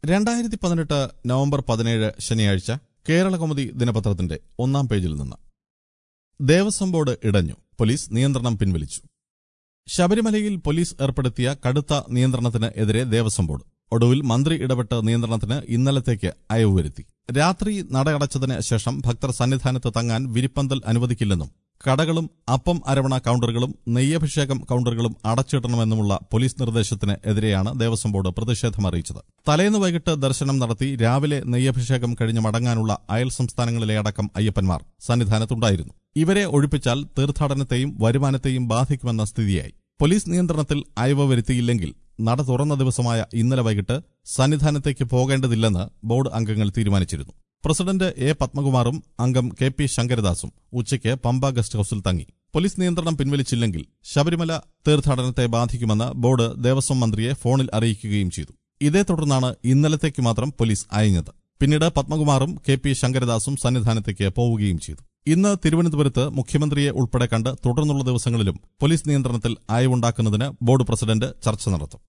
രണ്ടായിരത്തി പതിനെട്ട് നവംബർ പതിനേഴ് ശനിയാഴ്ച കേരളകൗമുദി ദിനപത്രത്തിന്റെ ഒന്നാം പേജിൽ നിന്ന് ദേവസ്വം ബോർഡ് ഇടഞ്ഞു പോലീസ് നിയന്ത്രണം പിൻവലിച്ചു ശബരിമലയിൽ പോലീസ് ഏർപ്പെടുത്തിയ കടുത്ത നിയന്ത്രണത്തിന് എതിരെ ദേവസ്വം ബോർഡ് ഒടുവിൽ മന്ത്രി ഇടപെട്ട് നിയന്ത്രണത്തിന് ഇന്നലത്തേക്ക് അയവ് വരുത്തി രാത്രി നടയടച്ചതിന് ശേഷം ഭക്തർ സന്നിധാനത്ത് തങ്ങാൻ വിരിപ്പന്തൽ അനുവദിക്കില്ലെന്നും കടകളും അപ്പം അരവണ കൌണ്ടറുകളും നെയ്യഭിഷേകം കൌണ്ടറുകളും അടച്ചിടണമെന്നുമുള്ള പോലീസ് നിർദ്ദേശത്തിന് എതിരെയാണ് ദേവസ്വം ബോർഡ് പ്രതിഷേധം അറിയിച്ചത് തലേന്ന് വൈകിട്ട് ദർശനം നടത്തി രാവിലെ നെയ്യഭിഷേകം കഴിഞ്ഞ് മടങ്ങാനുള്ള അയൽ സംസ്ഥാനങ്ങളിലെ അടക്കം അയ്യപ്പന്മാർ സന്നിധാനത്തുണ്ടായിരുന്നു ഇവരെ ഒഴിപ്പിച്ചാൽ തീർത്ഥാടനത്തെയും വരുമാനത്തെയും ബാധിക്കുമെന്ന സ്ഥിതിയായി പോലീസ് നിയന്ത്രണത്തിൽ അയവ് വരുത്തിയില്ലെങ്കിൽ നട തുറന്ന ദിവസമായ ഇന്നലെ വൈകിട്ട് സന്നിധാനത്തേക്ക് പോകേണ്ടതില്ലെന്ന് ബോർഡ് അംഗങ്ങൾ തീരുമാനിച്ചിരുന്നു പ്രസിഡന്റ് എ പത്മകുമാറും അംഗം കെ പി ശങ്കരദാസും ഉച്ചയ്ക്ക് പമ്പ ഗസ്റ്റ് ഹൌസിൽ തങ്ങി പോലീസ് നിയന്ത്രണം പിൻവലിച്ചില്ലെങ്കിൽ ശബരിമല തീർത്ഥാടനത്തെ ബാധിക്കുമെന്ന് ബോർഡ് ദേവസ്വം മന്ത്രിയെ ഫോണിൽ അറിയിക്കുകയും ചെയ്തു ഇതേ തുടർന്നാണ് ഇന്നലത്തേക്ക് മാത്രം പോലീസ് അയഞ്ഞത് പിന്നീട് പത്മകുമാറും കെ പി ശങ്കരദാസും സന്നിധാനത്തേക്ക് പോവുകയും ചെയ്തു ഇന്ന് തിരുവനന്തപുരത്ത് മുഖ്യമന്ത്രിയെ ഉൾപ്പെടെ കണ്ട് തുടർന്നുള്ള ദിവസങ്ങളിലും പോലീസ് നിയന്ത്രണത്തിൽ അയവുണ്ടാക്കുന്നതിന് ബോർഡ് പ്രസിഡന്റ് ചർച്ച നടത്തും